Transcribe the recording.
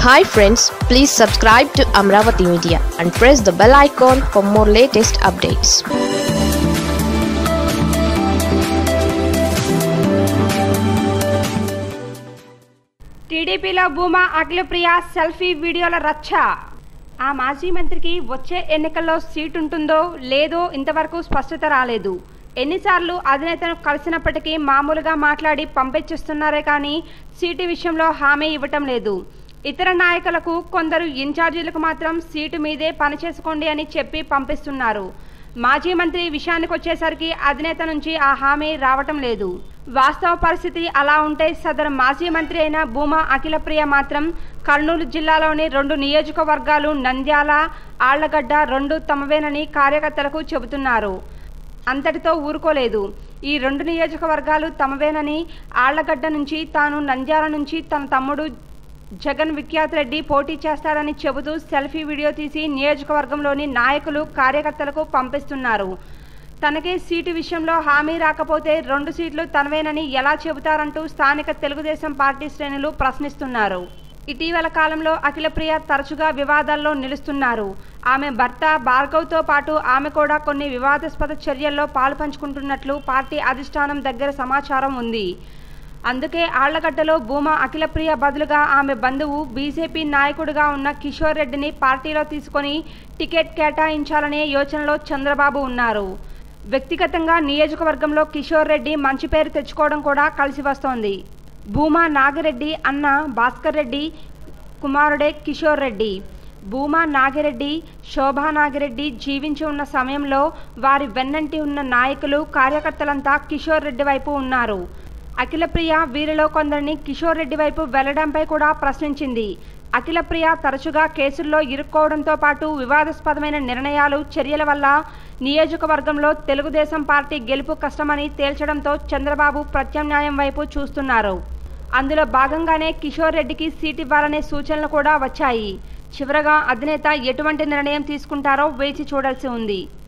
hi friends please subscribe to Amaravati media and press the bell icon for more latest updates టీడీపీలో Bhuma Akhilapriya selfie వీడియోల రచ్చ ఆ మాజీ మంత్రికి వచ్చే ఎన్నికల్లో సీటు ఉంటుందో లేదో ఇంతవరకు స్పష్టత రాలేదు ఎన్నిసార్లు అధినేతను కలిసినప్పటికీ మామూలుగా మాట్లాడి పంపించేస్తున్నారే కానీ సీటు విషయంలో హామీ ఇవ్వటం లేదు ఇతర నాయకులకు కొందరు ఇన్ఛార్జీలకు మాత్రం సీటు మీదే పనిచేసుకోండి అని చెప్పి పంపిస్తున్నారు మాజీ మంత్రి విషయానికి వచ్చేసరికి అధినేత నుంచి ఆ హామీ రావటం లేదు వాస్తవ పరిస్థితి అలా ఉంటే సదరు మాజీ మంత్రి అయిన భూమా అఖిలప్రియ మాత్రం కర్నూలు జిల్లాలోని రెండు నియోజకవర్గాలు నంద్యాల ఆళ్లగడ్డ రెండు తమవేనని కార్యకర్తలకు చెబుతున్నారు అంతటితో ఊరుకోలేదు ఈ రెండు నియోజకవర్గాలు తమవేనని ఆళ్లగడ్డ నుంచి తాను నంద్యాల నుంచి తన తమ్ముడు జగన్ విఖ్యాత్ రెడ్డి పోటీ చేస్తారని చెబుతూ సెల్ఫీ వీడియో తీసి నియోజకవర్గంలోని నాయకులు కార్యకర్తలకు పంపిస్తున్నారు తనకే సీటు విషయంలో హామీ రాకపోతే రెండు సీట్లు తనవేనని ఎలా చెబుతారంటూ స్థానిక తెలుగుదేశం పార్టీ శ్రేణులు ప్రశ్నిస్తున్నారు ఇటీవల కాలంలో అఖిలప్రియ తరచుగా వివాదాల్లో నిలుస్తున్నారు ఆమె భర్త భార్గవ్తో పాటు ఆమె కూడా కొన్ని వివాదాస్పద చర్యల్లో పాలుపంచుకుంటున్నట్లు పార్టీ అధిష్టానం దగ్గర సమాచారం ఉంది అందుకే ఆళ్లగడ్డలో భూమా అఖిలప్రియ బదులుగా ఆమె బంధువు బీజేపీ నాయకుడిగా ఉన్న కిషోర్ రెడ్డిని పార్టీలో తీసుకొని టికెట్ కేటాయించాలనే యోచనలో చంద్రబాబు ఉన్నారు వ్యక్తిగతంగా నియోజకవర్గంలో కిషోర్ రెడ్డి మంచి పేరు తెచ్చుకోవడం కూడా కలిసి వస్తోంది భూమా నాగిరెడ్డి అన్న భాస్కర్ రెడ్డి కుమారుడే కిషోర్ రెడ్డి భూమా నాగిరెడ్డి శోభా నాగిరెడ్డి జీవించి ఉన్న సమయంలో వారి వెన్నంటి ఉన్న నాయకులు కార్యకర్తలంతా కిషోర్ రెడ్డి వైపు ఉన్నారు అఖిలప్రియ వీరిలో కొందరిని కిషోర్ రెడ్డి వైపు వెళ్లడంపై కూడా ప్రశ్నించింది అఖిలప్రియ తరచుగా కేసుల్లో ఇరుక్కోవడంతో పాటు వివాదాస్పదమైన నిర్ణయాలు చర్యల వల్ల నియోజకవర్గంలో తెలుగుదేశం పార్టీ గెలుపు కష్టమని తేల్చడంతో చంద్రబాబు ప్రత్యామ్నాయం వైపు చూస్తున్నారు అందులో భాగంగానే కిషోర్ రెడ్డికి సీట్ ఇవ్వాలనే సూచనలు కూడా వచ్చాయి చివరగా అధినేత ఎటువంటి నిర్ణయం తీసుకుంటారో వేచి చూడాల్సి ఉంది